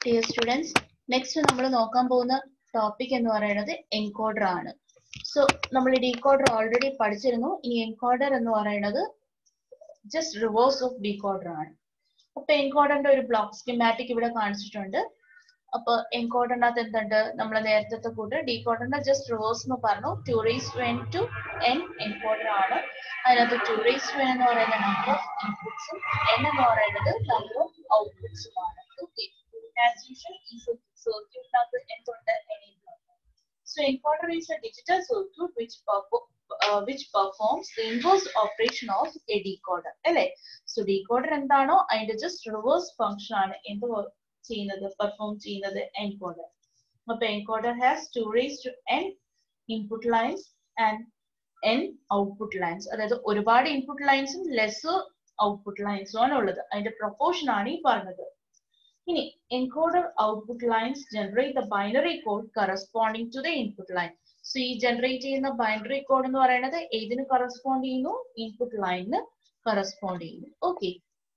Dear students next നമ്മൾ നോക്കാൻ പോകുന്ന ടോപ്പിക് എന്ന് പറയുന്നത് എൻകോഡർ ആണ് സോ നമ്മൾ ഡീകോഡർ ഓൾറെഡി പഠിച്ചിരുന്നു ഈ എൻകോഡർ എന്ന് പറയുന്നത് ജസ്റ്റ് റിവേഴ്സ് ഓഫ് ഡീകോഡർ ആണ് അപ്പൊ എൻകോഡറിന്റെ ഒരു ബ്ലോക്ക് സ്കിമാറ്റിക് ഇവിടെ കാണിച്ചിട്ടുണ്ട് അപ്പൊ എൻകോഡറിന്റെ അകത്ത് എന്തുണ്ട് നമ്മൾ നേരത്തെ കൂട്ട് ഡീകോഡറിന്റെ ജസ്റ്റ് റിവേഴ്സ് എന്ന് പറഞ്ഞു two raise n to n encoder ആണ് അതിനകത്ത് ടു റേസ് എൻ എന്ന് പറയുന്ന നമ്പർ ഓഫ് ഇൻപുട്സും എൻ എന്ന് പറയുന്നത് നമ്പർ ഓഫ് ഔട്ട്പുട്സും ആണ് ഓക്കെ ആസ് യൂഷ്വൽ ഈ സർക്യൂട്ടിനകത്ത് എന്തുണ്ട് So encoder is a digital circuit which perform, uh, which performs the inverse operation of a decoder. അല്ലേ സോ ഡീകോഡർ എന്താണോ അതിന്റെ ജസ്റ്റ് റിവേഴ്സ് ഫംഗ്ഷൻ ആണ് എന്ത് ചെയ്യുന്നത് പെർഫോം ചെയ്യുന്നത് എൻകോഡർ അപ്പൊ encoder has two raise to n input lines and n output lines അതായത് ഒരുപാട് ഇൻപുട്ട് ലൈൻസും ലെസ് ഔട്ട്പുട്ട് ലൈൻസും ആണ് ഉള്ളത് അതിന്റെ പ്രൊപ്പോർഷൻ ആണ് ഈ പറഞ്ഞത് ഇനി encoder output lines generate the binary code corresponding to the input line so ഈ ജനറേറ്റ് ചെയ്യുന്ന ബൈനറി കോഡ് എന്ന് പറയുന്നത് ഏതിന് കറസ്പോണ്ട് ചെയ്യുന്നു ഇൻപുട്ട് ലൈനിന് കറസ്പോണ്ട് ചെയ്യുന്നു ഓക്കെ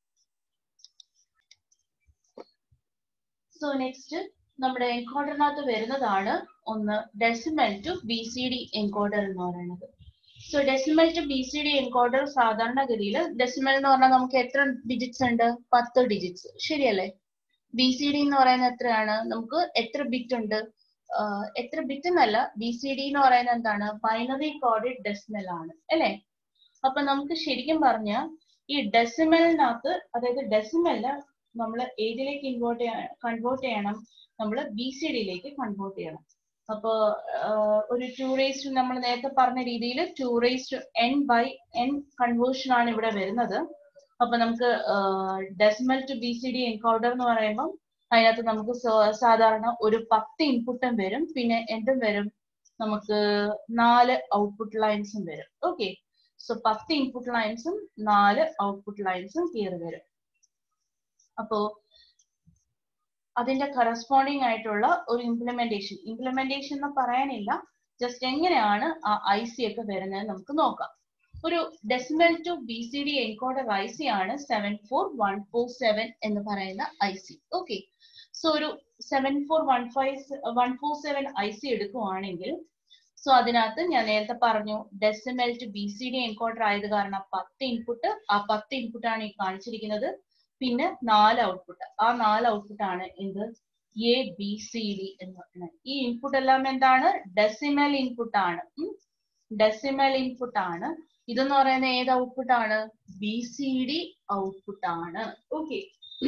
സോ നെക്സ്റ്റ് നമ്മുടെ എൻകോഡറിനകത്ത് വരുന്നതാണ് ഒന്ന് decimal to B C D encoder എന്ന് പറയുന്നത് so decimal to B C D encoder സാധാരണഗതിയിൽ ഡെസിമൽ എന്ന് പറഞ്ഞാൽ നമുക്ക് എത്ര ഡിജിറ്റ്സ് ഉണ്ട് പത്ത് ഡിജിറ്റ്സ് ശരിയല്ലേ ബി സി ഡി എന്ന് പറയുന്നത് എത്രയാണ് നമുക്ക് എത്ര ബിറ്റ് ഉണ്ട് എത്ര ബിറ്റ് എന്നല്ല ബി സി ഡി എന്ന് പറയുന്നത് എന്താണ് ബൈനറി കോഡഡ് ഡെസിമൽ ആണ് അല്ലെ അപ്പൊ നമുക്ക് ശരിക്കും പറഞ്ഞ ഈ ഡെസിമലിനകത്ത് അതായത് ഡെസിമലിന് നമ്മൾ ഏതിലേക്ക് ഇൻവേർട്ട് കൺവേർട്ട് ചെയ്യണം നമ്മൾ ബി സി ഡിയിലേക്ക് കൺവേർട്ട് ചെയ്യണം അപ്പോ ഒരു ടു റേസ് ടു നമ്മൾ നേരത്തെ പറഞ്ഞ രീതിയിൽ two raise to n by n conversion ആണ് ഇവിടെ വരുന്നത് അപ്പൊ നമുക്ക് decimal to B C D encoder എന്ന് പറയുമ്പോൾ അതിനകത്ത് നമുക്ക് സാധാരണ ഒരു പത്ത് ഇൻപുട്ടും വരും പിന്നെ എന്തും വരും നമുക്ക് നാല് ഔട്ട്പുട്ട് ലൈൻസും വരും ഓക്കെ സോ പത്ത് ഇൻപുട്ട് ലൈൻസും നാല് ഔട്ട്പുട്ട് ലൈൻസും കയറി വരും അപ്പോ അതിന്റെ കറസ്പോണ്ടിങ് ആയിട്ടുള്ള ഒരു ഇംപ്ലിമെന്റേഷൻ ഇംപ്ലിമെന്റേഷൻ എന്ന് പറയാനില്ല ജസ്റ്റ് എങ്ങനെയാണ് ആ ഐ സി ഒക്കെ വരുന്നത് നമുക്ക് നോക്കാം ഒരു decimal to B C D encoder I C ആണ് seven four one four seven എന്ന് പറയുന്ന ഐ സി ഓക്കെ സോ ഒരു seven four one five one four seven I C എടുക്കുവാണെങ്കിൽ സോ അതിനകത്ത് ഞാൻ നേരത്തെ പറഞ്ഞു decimal to B C D encoder ആയത് കാരണം പത്ത് ഇൻപുട്ട് ആ പത്ത് ഇൻപുട്ട് ആണ് ഈ കാണിച്ചിരിക്കുന്നത് പിന്നെ നാല് ഔട്ട്പുട്ട് ആ നാല് ഔട്ട്പുട്ട് ആണ് എന്ത് എ ബി സി ഡി എന്ന് പറയുന്നത് ഈ ഇൻപുട്ട് എല്ലാം എന്താണ് ഡെസിമൽ ഇൻപുട്ട് ആണ് ഡെസിമൽ ഇൻപുട്ട് ആണ് ഇതെന്ന് പറയുന്ന ഏത് ഔട്ട്പുട്ട് ആണ് ബി സി ഡി ഔട്ട്പുട്ട് ആണ് ഓക്കെ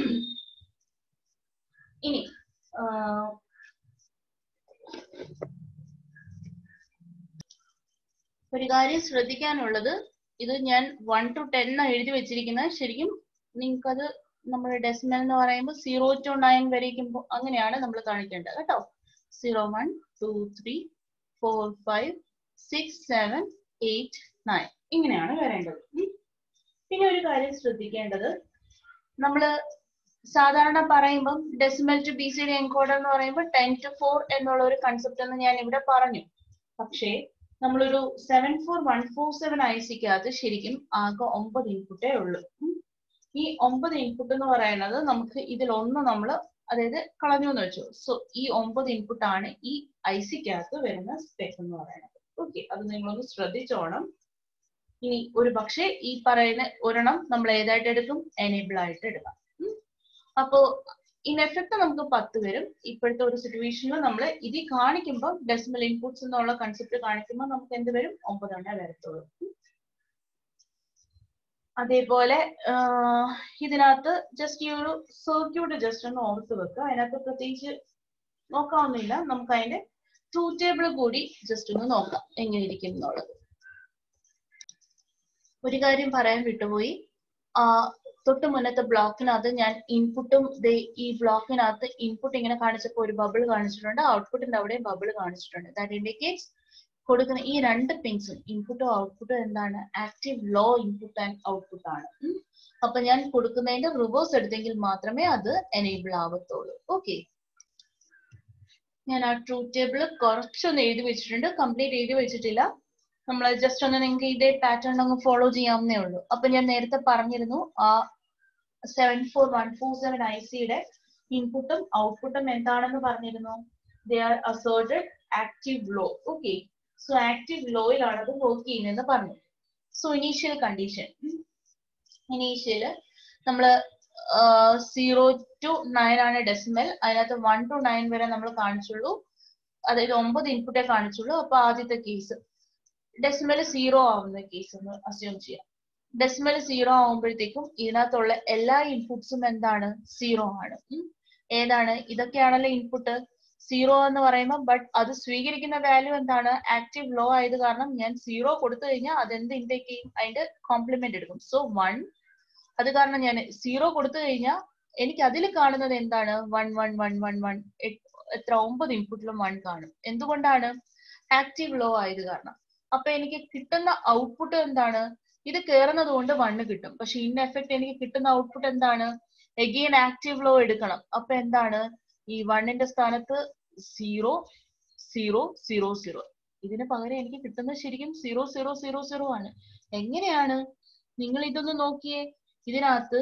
ഇനി ഒരു കാര്യം ശ്രദ്ധിക്കാനുള്ളത് ഇത് ഞാൻ വൺ ടു ടെൻ എഴുതി വെച്ചിരിക്കുന്നത് ശരിക്കും നിങ്ങൾക്കത് നമ്മുടെ ഡെസിമൽ എന്ന് പറയുമ്പോൾ സീറോ ടു നയൻ വരയ്ക്കുമ്പോൾ അങ്ങനെയാണ് നമ്മൾ കാണിക്കേണ്ടത് കേട്ടോ zero one two three four five six seven eight nine ഇങ്ങനെയാണ് വരേണ്ടത് പിന്നെ ഒരു കാര്യം ശ്രദ്ധിക്കേണ്ടത് നമ്മൾ സാധാരണ പറയുമ്പം decimal to B C D encoder എന്ന് പറയുമ്പോൾ ടെൻ ടു ഫോർ എന്നുള്ള ഒരു കൺസെപ്റ്റ് എന്ന് ഞാൻ ഇവിടെ പറഞ്ഞു പക്ഷേ നമ്മളൊരു seven four one four seven I സിക്കകത്ത് ശരിക്കും ആകെ ഒമ്പത് ഇൻപുട്ടേ ഉള്ളൂ ഈ ഒമ്പത് ഇൻപുട്ട് എന്ന് പറയുന്നത് നമുക്ക് ഇതിൽ ഒന്ന് നമ്മൾ അതായത് കളഞ്ഞു എന്ന് വെച്ചു സോ ഈ ഒമ്പത് ഇൻപുട്ട് ആണ് ഈ ഐ സിക്കകത്ത് വരുന്ന സ്പെക് എന്ന് പറയുന്നത് ഓക്കെ അത് നിങ്ങളൊന്ന് ശ്രദ്ധിച്ചോണം ഇനി ഒരു പക്ഷേ ഈ പറയുന്ന ഒരെണ്ണം നമ്മൾ ഏതായിട്ട് എടുക്കും എനേബിൾ ആയിട്ട് എടുക്കാം അപ്പോ ഇൻ എഫക്ട് നമുക്ക് പത്ത് വരും ഇപ്പോഴത്തെ ഒരു സിറ്റുവേഷനിൽ നമ്മൾ ഇത് കാണിക്കുമ്പോൾ ഡെസിമൽ ഇൻപുട്സ് എന്നുള്ള കൺസെപ്റ്റ് കാണിക്കുമ്പോൾ നമുക്ക് എന്ത് വരും ഒമ്പതെണ്ണേ വരത്തുള്ളൂ അതേപോലെ ഇതിനകത്ത് ജസ്റ്റ് ഈ ഒരു സർക്യൂട്ട് ജസ്റ്റ് ഒന്ന് ഓർത്ത് വെക്കുക അതിനകത്ത് പ്രത്യേകിച്ച് നോക്കാവുന്നില്ല നമുക്ക് അതിന്റെ ട്രൂ ടേബിൾ കൂടി ജസ്റ്റ് ഒന്ന് നോക്കാം എങ്ങനെ ഇരിക്കും എന്നുള്ളത് ഒരു കാര്യം പറയാൻ വിട്ടുപോയി ആ തൊട്ട് മുന്നത്തെ ബ്ലോക്കിനകത്ത് ഞാൻ ഇൻപുട്ടും ഈ ബ്ലോക്കിനകത്ത് ഇൻപുട്ട് ഇങ്ങനെ കാണിച്ചപ്പോൾ ഒരു ബബിൾ കാണിച്ചിട്ടുണ്ട് ഔട്ട്പുട്ടിന്റെ അവിടെ ബബിൾ കാണിച്ചിട്ടുണ്ട് ദാറ്റ് ഇൻഡിക്കേറ്റ്സ് കൊടുക്കുന്ന ഈ രണ്ട് പിൻസും ഇൻപുട്ടും ഔട്ട്പുട്ടും എന്താണ് active low input and output ആണ് അപ്പൊ ഞാൻ കൊടുക്കുന്നതിന്റെ റിവേഴ്സ് എടുത്തെങ്കിൽ മാത്രമേ അത് എനേബിൾ ആവത്തുള്ളൂ ഓക്കെ ഞാൻ ആ ട്രൂത്ത് ടേബിൾ കുറച്ചൊന്ന് എഴുതി വെച്ചിട്ടുണ്ട് കംപ്ലീറ്റ് എഴുതി വെച്ചിട്ടില്ല നമ്മൾ ജസ്റ്റ് ഒന്ന് നിങ്ങൾക്ക് ഇതേ പാറ്റേൺ അങ്ങ് ഫോളോ ചെയ്യാവുന്നേ ഉള്ളൂ അപ്പൊ ഞാൻ നേരത്തെ പറഞ്ഞിരുന്നു ആ seven four one four seven I സിയുടെ ഇൻപുട്ടും ഔട്ട്പുട്ടും എന്താണെന്ന് പറഞ്ഞിരുന്നു they are asserted active low okay so active ലോയിലാണ് അത് വർക്ക് ചെയ്യുന്നതെന്ന് പറഞ്ഞു സോ ഇനീഷ്യൽ കണ്ടീഷൻ ഇനീഷ്യൽ നമ്മൾ സീറോ ടു നയൻ ആണ് ഡെസിമൽ അതിനകത്ത് വൺ ടു നയൻ വരെ നമ്മൾ കാണിച്ചുള്ളൂ അതായത് ഒമ്പത് ഇൻപുട്ടേ കാണിച്ചുള്ളൂ അപ്പൊ ആദ്യത്തെ കേസ് ഡെസിമൽ സീറോ ആവുന്ന കേസ് എന്ന് അസ്യൂം ചെയ്യാം ഡെസിമൽ സീറോ ആവുമ്പോഴത്തേക്കും ഇതിനകത്തുള്ള എല്ലാ ഇൻപുട്സും എന്താണ് സീറോ ആണ് ഉം. ഏതാണ് ഇതൊക്കെയാണല്ലോ ഇൻപുട്ട് സീറോ എന്ന് പറയുമ്പോൾ ബട്ട് അത് സ്വീകരിക്കുന്ന വാല്യൂ എന്താണ് ആക്റ്റീവ് ലോ ആയത് കാരണം ഞാൻ സീറോ കൊടുത്തു കഴിഞ്ഞാൽ അതെന്ത് ഇൻടേക്ക് ചെയ്യും അതിന്റെ കോംപ്ലിമെന്റ് എടുക്കും സോ വൺ അത് കാരണം ഞാൻ സീറോ കൊടുത്തു കഴിഞ്ഞാൽ എനിക്ക് അതിൽ കാണുന്നത് എന്താണ് one one one one one എത്ര ഒമ്പത് ഇൻപുട്ടിലും വൺ കാണും എന്തുകൊണ്ടാണ് ആക്റ്റീവ് ലോ ആയത് കാരണം അപ്പൊ എനിക്ക് കിട്ടുന്ന ഔട്ട്പുട്ട് എന്താണ് ഇത് കയറുന്നത് കൊണ്ട് വണ്ണ് കിട്ടും പക്ഷെ ഇൻ എഫക്ട് എനിക്ക് കിട്ടുന്ന ഔട്ട്പുട്ട് എന്താണ് എഗെയിൻ ആക്റ്റീവ് ലോ എടുക്കണം അപ്പൊ എന്താണ് ഈ വണ്ണിന്റെ സ്ഥാനത്ത് സീറോ സീറോ സീറോ സീറോ ഇതിന് പകരം എനിക്ക് കിട്ടുന്നത് ശരിക്കും സീറോ സീറോ സീറോ സീറോ ആണ് എങ്ങനെയാണ് നിങ്ങൾ ഇതൊന്ന് നോക്കിയേ ഇതിനകത്ത്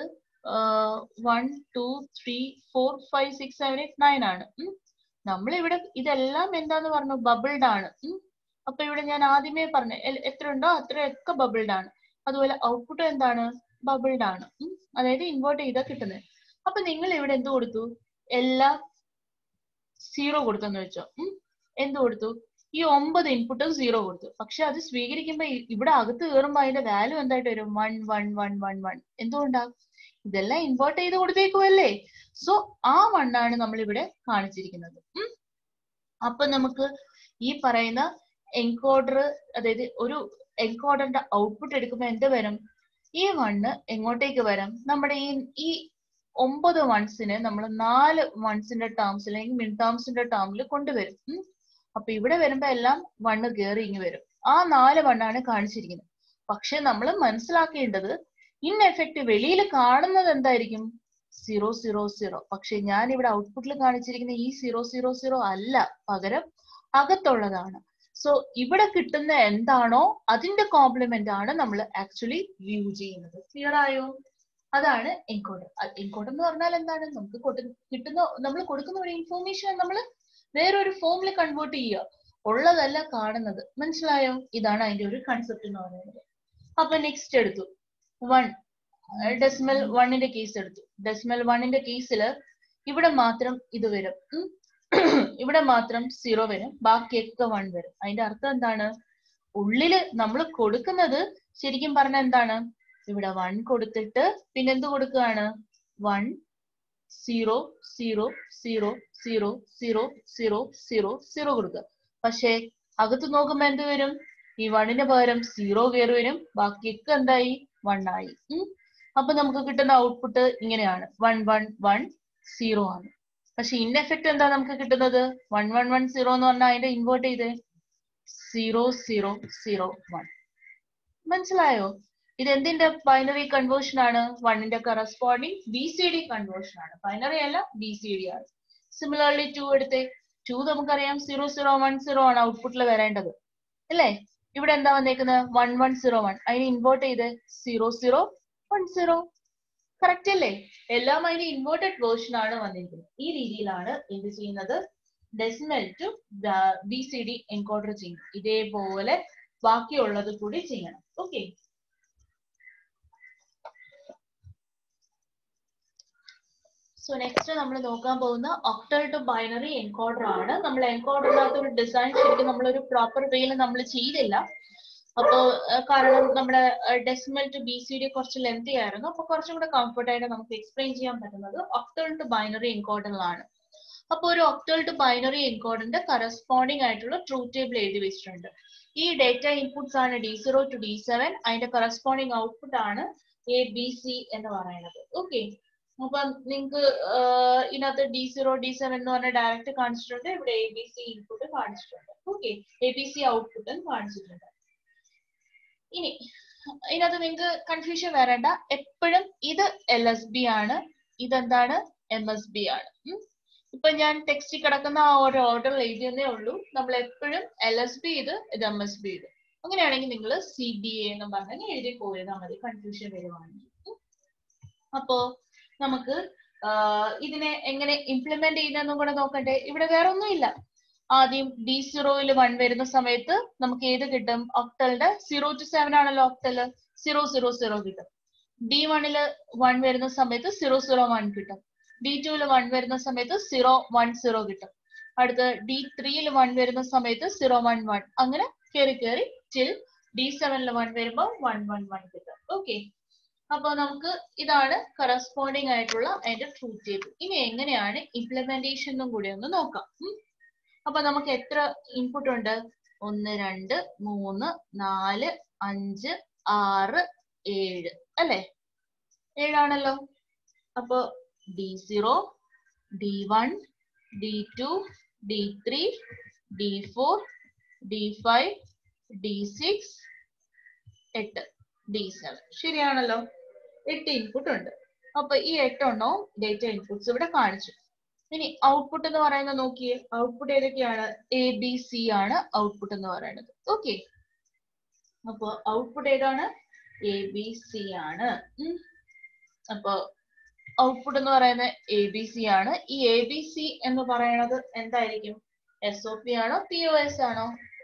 one two three four five six seven eight nine ആണ് നമ്മൾ ഇവിടെ ഇതെല്ലാം എന്താന്ന് പറഞ്ഞു ബബിൾഡ് ആണ് ഉം. അപ്പൊ ഇവിടെ ഞാൻ ആദ്യമേ പറഞ്ഞു എൽ- എത്ര ഉണ്ടോ അത്രയൊക്കെ ബബിൾഡ് ആണ് അതുപോലെ ഔട്ട്പുട്ട് എന്താണ് ബബിൾഡ് ആണ് ഉം. അതായത് ഇൻവേർട്ട് ചെയ്താൽ കിട്ടുന്നത് അപ്പൊ നിങ്ങൾ ഇവിടെ എന്ത് കൊടുത്തു എല്ലാം സീറോ കൊടുത്തെന്ന് വെച്ചോ ഉം. എന്ത് കൊടുത്തു ഈ ഒമ്പത് ഇൻപുട്ടും സീറോ കൊടുത്തു പക്ഷെ അത് സ്വീകരിക്കുമ്പോ ഇ- ഇവിടെ അകത്ത് കയറുമ്പോ അതിന്റെ വാല്യൂ എന്തായിട്ട് വരും one one one one one എന്തുകൊണ്ടാ ഇതെല്ലാം ഇൻവേർട്ട് ചെയ്ത് കൊടുത്തേക്കുമല്ലേ സോ ആ വണ്ണാണ് നമ്മൾ ഇവിടെ കാണിച്ചിരിക്കുന്നത് ഉം. അപ്പൊ നമുക്ക് ഈ പറയുന്ന എൻകോഡർ അതായത് ഒരു എൻകോഡറിന്റെ ഔട്ട്പുട്ട് എടുക്കുമ്പോൾ എന്ത് വരും ഈ വണ്ണ് എങ്ങോട്ടേക്ക് വരും നമ്മുടെ ഈ ഈ ഒമ്പത് വൺസിനെ നമ്മൾ നാല് വൺസിന്റെ ടേംസ് അല്ലെങ്കിൽ മിൻ ടേംസിന്റെ ടേമിൽ കൊണ്ടുവരും ഉം. അപ്പൊ ഇവിടെ വരുമ്പോ എല്ലാം വണ്ണ് കയറി ഇങ്ങ് വരും ആ നാല് വണ്ണാണ് കാണിച്ചിരിക്കുന്നത് പക്ഷെ നമ്മൾ മനസ്സിലാക്കേണ്ടത് ഇൻ എഫക്റ്റ് വെളിയിൽ കാണുന്നത് എന്തായിരിക്കും സീറോ സീറോ സീറോ പക്ഷെ ഞാൻ ഇവിടെ ഔട്ട്പുട്ടിൽ കാണിച്ചിരിക്കുന്ന ഈ സീറോ സീറോ സീറോ അല്ല പകരം അകത്തുള്ളതാണ് സോ ഇവിടെ കിട്ടുന്ന എന്താണോ അതിന്റെ കോംപ്ലിമെന്റ് ആണ് നമ്മൾ ആക്ച്വലി വ്യൂ ചെയ്യുന്നത് ക്ലിയർ ആയോ അതാണ് എൻകോഡർ എൻകോഡർ എന്ന് പറഞ്ഞാൽ എന്താണ് നമുക്ക് കൊട്ടു- കിട്ടുന്ന നമ്മൾ കൊടുക്കുന്ന ഒരു ഇൻഫോർമേഷൻ നമ്മൾ വേറൊരു ഫോമിൽ കൺവേർട്ട് ചെയ്യുക ഉള്ളതല്ല കാണുന്നത് മനസ്സിലായോ ഇതാണ് അതിന്റെ ഒരു കൺസെപ്റ്റ് എന്ന് പറയുന്നത് അപ്പൊ നെക്സ്റ്റ് എടുത്തു വൺ ഡെസിമൽ വണ്ണിന്റെ കേസ് എടുത്തു ഡെസിമൽ വണ്ണിന്റെ കേസിൽ ഇവിടെ മാത്രം ഇത് വരും ഉം. ഇവിടെ മാത്രം സീറോ വരും ബാക്കിയൊക്കെ വൺ വരും അതിന്റെ അർത്ഥം എന്താണ് ഉള്ളില് നമ്മൾ കൊടുക്കുന്നത് ശരിക്കും പറഞ്ഞ എന്താണ് ഇവിടെ വൺ കൊടുത്തിട്ട് പിന്നെ എന്ത് കൊടുക്കുകയാണ് one zero zero zero zero zero zero zero zero കൊടുക്കുക പക്ഷേ അകത്ത് നോക്കുമ്പോ എന്ത് വരും ഈ വണ്ണിന് പകരം സീറോ കയറി വരും ബാക്കിയൊക്കെ എന്തായി വൺ ആയി ഉം. അപ്പൊ നമുക്ക് കിട്ടുന്ന ഔട്ട്പുട്ട് ഇങ്ങനെയാണ് വൺ വൺ വൺ സീറോ ആണ് പക്ഷെ ഇൻ എഫക്ട് എന്താ നമുക്ക് കിട്ടുന്നത് വൺ വൺ വൺ സീറോ എന്ന് പറഞ്ഞാൽ അതിന്റെ ഇൻവേർട്ട് ചെയ്തേ സീറോ സീറോ സീറോ വൺ മനസ്സിലായോ ഇത് എന്തിന്റെ ബൈനറി കൺവേർഷൻ ആണ് വണ്ണിന്റെ corresponding B C D conversion ആണ് ബൈനറി അല്ല ബി സി ഡി ആണ് സിമിലർലി ടു എടുത്തേ ടു നമുക്കറിയാം സീറോ സീറോ വൺ സീറോ ആണ് ഔട്ട്പുട്ടിൽ വരേണ്ടത് അല്ലേ ഇവിടെ എന്താ വന്നേക്കുന്നത് വൺ വൺ സീറോ വൺ അതിന് ഇൻവേർട്ട് ചെയ്ത് zero zero one zero correct അല്ലേ എല്ലാം അതിന്റെ ഇൻവേർട്ടഡ് വേർഷൻ ആണ് വന്നിരിക്കുന്നത് ഈ രീതിയിലാണ് എന്ത് ചെയ്യുന്നത് decimal to B C D encoder ചെയ്യും ഇതേപോലെ ബാക്കിയുള്ളത് കൂടി ചെയ്യണം ഓക്കെ സോ നെക്സ്റ്റ് നമ്മൾ നോക്കാൻ പോകുന്ന ഒക്ടൽ ടു ബൈനറി എൻകോഡർ ആണ് നമ്മൾ എൻകോഡറിനകത്ത് ഒരു ഡിസൈൻ ശരിക്കും നമ്മൾ ഒരു പ്രോപ്പർ വേയിൽ നമ്മൾ ചെയ്തില്ല അപ്പോ അഹ് കാരണം നമ്മുടെ decimal to B C D കുറച്ച് ലെന്തി ആയിരുന്നു അപ്പൊ കുറച്ചും കൂടെ കംഫർട്ട് ആയിട്ട് നമുക്ക് എക്സ്പ്ലെയിൻ ചെയ്യാൻ പറ്റുന്നത് ഒക്ടൽ ടു ബൈനറി എൻകോഡറിലാണ് അപ്പൊ ഒരു ഒക്ടൽ ടു ബൈനറി എൻകോഡറിന്റെ കറസ്പോണ്ടിങ് ആയിട്ടുള്ള ട്രൂത്ത് ടേബിൾ എഴുതി വെച്ചിട്ടുണ്ട് ഈ ഡേറ്റ ഇൻപുട്സ് ആണ് D zero to D seven അതിന്റെ കറസ്പോണ്ടിങ് ഔട്ട്പുട്ട് ആണ് എ ബി സി എന്ന് പറയുന്നത് ഓക്കെ അപ്പൊ നിങ്ങൾക്ക് ഇതിനകത്ത് ഡി സീറോ ഡി സെവൻ എന്ന് പറഞ്ഞ ഡയറക്റ്റ് കാണിച്ചിട്ടുണ്ട് ഇവിടെ എ ബി സി ഇൻപുട്ട് കാണിച്ചിട്ടുണ്ട് ഓക്കെ എ ബി സി ഔട്ട്പുട്ടും കാണിച്ചിട്ടുണ്ട് ഇനി ഇതിനകത്ത് നിങ്ങൾക്ക് കൺഫ്യൂഷൻ വരേണ്ട എപ്പോഴും ഇത് എൽ എസ് ബി ആണ് ഇതെന്താണ് എം എസ് ബി ആണ് ഉം. ഇപ്പൊ ഞാൻ ടെക്സ്റ്റിൽ കിടക്കുന്ന ആ ഒരു ഓർഡർ എഴുതിയെന്നേ ഉള്ളൂ നമ്മൾ എപ്പോഴും എൽ എസ് ബി ഇത് ഇത് എം എസ് ബി ഇത് അങ്ങനെയാണെങ്കിൽ നിങ്ങൾ സി ഡി എ എന്ന് പറഞ്ഞ് എഴുതി പോയതാൽ മതി കൺഫ്യൂഷൻ വരുവാണെങ്കിൽ ഉം. അപ്പോ നമുക്ക് ഇതിനെ എങ്ങനെ ഇംപ്ലിമെന്റ് ചെയ്യുന്നതെന്നും കൂടെ നോക്കട്ടെ ഇവിടെ വേറെ ഒന്നുമില്ല ആദ്യം ഡി സീറോയിൽ വൺ വരുന്ന സമയത്ത് നമുക്ക് ഏത് കിട്ടും ഒക്ടലിന്റെ സീറോ ടു സെവൻ ആണല്ലോ ഒക്ടല് സീറോ സീറോ സീറോ കിട്ടും ഡി വണ്ണില് വൺ വരുന്ന സമയത്ത് സീറോ സീറോ വൺ കിട്ടും ഡി ടുവിൽ വൺ വരുന്ന സമയത്ത് സീറോ വൺ സീറോ കിട്ടും അടുത്ത് ഡി ത്രീയിൽ വൺ വരുന്ന സമയത്ത് സീറോ വൺ വൺ അങ്ങനെ കയറി കയറി ടിൽ ഡി സെവനിൽ വൺ വരുമ്പോൾ വൺ വൺ വൺ കിട്ടും ഓക്കെ അപ്പൊ നമുക്ക് ഇതാണ് കറസ്പോണ്ടിങ് ആയിട്ടുള്ള അതിന്റെ ട്രൂത്ത് ടേബിൾ ഇനി എങ്ങനെയാണ് ഇംപ്ലിമെന്റേഷൻ എന്നും കൂടി ഒന്ന് നോക്കാം ഉം. അപ്പൊ നമുക്ക് എത്ര ഇൻപുട്ട് ഉണ്ട് ഒന്ന് രണ്ട് മൂന്ന് നാല് അഞ്ച് ആറ് ഏഴ് അല്ലെ ഏഴാണല്ലോ അപ്പൊ D zero D one D two D three D four D five D six എട്ട് ഡി സെവൻ ശരിയാണല്ലോ എട്ട് ഇൻപുട്ട് ഉണ്ട് അപ്പൊ ഈ എട്ടെണ്ണവും ഡേറ്റ ഇൻപുട്സ് ഇവിടെ കാണിച്ചു ഇനി ഔട്ട്പുട്ട് എന്ന് പറയുന്നത് നോക്കിയേ ഔട്ട്പുട്ട് ഏതൊക്കെയാണ് എ ബി സി ആണ് ഔട്ട്പുട്ട് എന്ന് പറയുന്നത് ഓക്കെ അപ്പൊ ഔട്ട്പുട്ട് ഏതാണ് എ ബി സി ആണ് ഉം. അപ്പൊ ഔട്ട്പുട്ട് എന്ന് പറയുന്നത് എ ബി സി ആണ് ഈ എ ബി സി എന്ന് പറയുന്നത് എന്തായിരിക്കും എസ് ഒ പി ആണോ പി ഒ എസ് ആണോ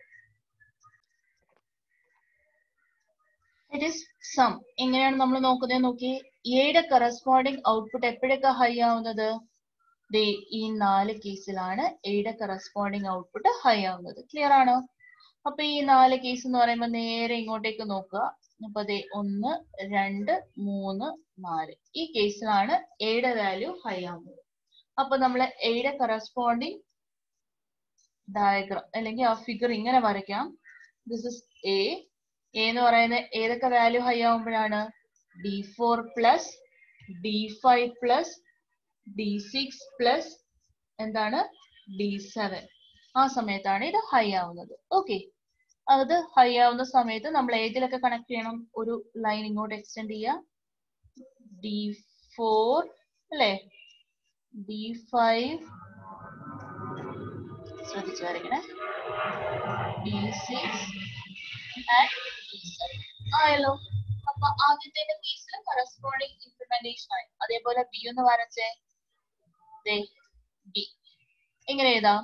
ഇറ്റ് ഈസ് സം എങ്ങനെയാണ് നമ്മൾ നോക്കുന്നത് നോക്കി എയുടെ കറസ്പോണ്ടിങ് ഔട്ട്പുട്ട് എപ്പോഴൊക്കെ ഹൈ ആവുന്നത് ദേ ഈ നാല് കേസിലാണ് എയുടെ കറസ്പോണ്ടിങ് ഔട്ട്പുട്ട് ഹൈ ആവുന്നത് ക്ലിയർ ആണോ അപ്പൊ ഈ നാല് കേസ് എന്ന് പറയുമ്പോൾ നേരെ ഇങ്ങോട്ടേക്ക് നോക്കുക അപ്പൊ ദേ ഒന്ന് രണ്ട് മൂന്ന് നാല് ഈ കേസിലാണ് എയുടെ വാല്യൂ ഹൈ ആവുന്നത് അപ്പൊ നമ്മൾ എയുടെ കറസ്പോണ്ടിങ് ഡയഗ്രാം അല്ലെങ്കിൽ ആ ഫിഗർ ഇങ്ങനെ വരയ്ക്കാം ദിസ് ഇസ് എ എ എന്ന് പറയുന്നത് ഏതൊക്കെ വാല്യൂ ഹൈ ആവുമ്പോഴാണ് D four plus D five plus D six plus എന്താണ് ഡി സെവൻ ആ സമയത്താണ് ഇത് ഹൈ ആവുന്നത് ഓക്കെ അത് ഹൈ ആവുന്ന സമയത്ത് നമ്മൾ ഏതിലൊക്കെ കണക്ട് ചെയ്യണം ഒരു ലൈൻ ഇങ്ങോട്ട് എക്സ്റ്റെൻഡ് ചെയ്യുക ഡി ഫോർ അല്ലേ ഡി ഫൈവ് ശ്രദ്ധിച്ചു വരയ്ക്കണേ ഡി സിക്സ് ആയല്ലോ അപ്പൊ ആദ്യത്തെ കേസിൽ കറസ്പോണ്ടിങ് ഇംപ്ലിമെന്റേഷൻ ആയി അതേപോലെ ബി ഒന്ന് വരച്ചേ ബി എങ്ങനെ എഴുതാം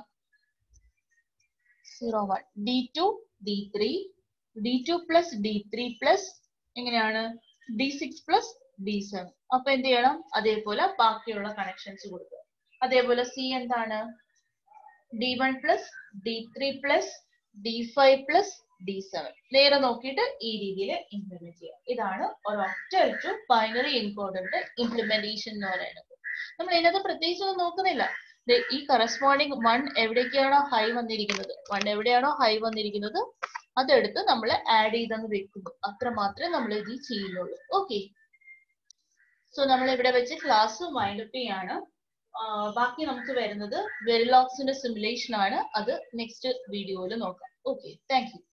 zero one D two D three D two plus D three plus എങ്ങനെയാണ് D six plus D seven അപ്പൊ എന്ത് ചെയ്യണം അതേപോലെ ബാക്കിയുള്ള കണക്ഷൻസ് കൊടുക്കുക അതേപോലെ സി എന്താണ് D one plus D three plus D five plus D seven നേരെ നോക്കിയിട്ട് ഈ രീതിയിൽ ഇംപ്ലിമെന്റ് ചെയ്യുക ഇതാണ് ഒരു ഒറ്റ ടു ബൈനറി എൻകോഡറിന്റെ ഇംപ്ലിമെന്റേഷൻ എന്ന് പറയുന്നത് നമ്മൾ ഇതിനകത്ത് പ്രത്യേകിച്ച് ഒന്നും നോക്കുന്നില്ല ദേ ഈ കറസ്പോണ്ടിങ് വൺ എവിടേക്കാണോ ഹൈ വന്നിരിക്കുന്നത് വൺ എവിടെയാണോ ഹൈ വന്നിരിക്കുന്നത് അതെടുത്ത് നമ്മൾ ആഡ് ചെയ്തെന്ന് വെക്കുന്നു അത്ര മാത്രമേ നമ്മൾ ഇത് ചെയ്യുന്നുള്ളൂ ഓക്കെ സോ നമ്മൾ ഇവിടെ വെച്ച് ക്ലാസ് വൈൻഡപ്പ് ചെയ്യാണ് ബാക്കി നമുക്ക് വരുന്നത് വെരിലോക്സിന്റെ സിമുലേഷൻ ആണ് അത് നെക്സ്റ്റ് വീഡിയോയിൽ നോക്കാം ഓക്കെ താങ്ക് യു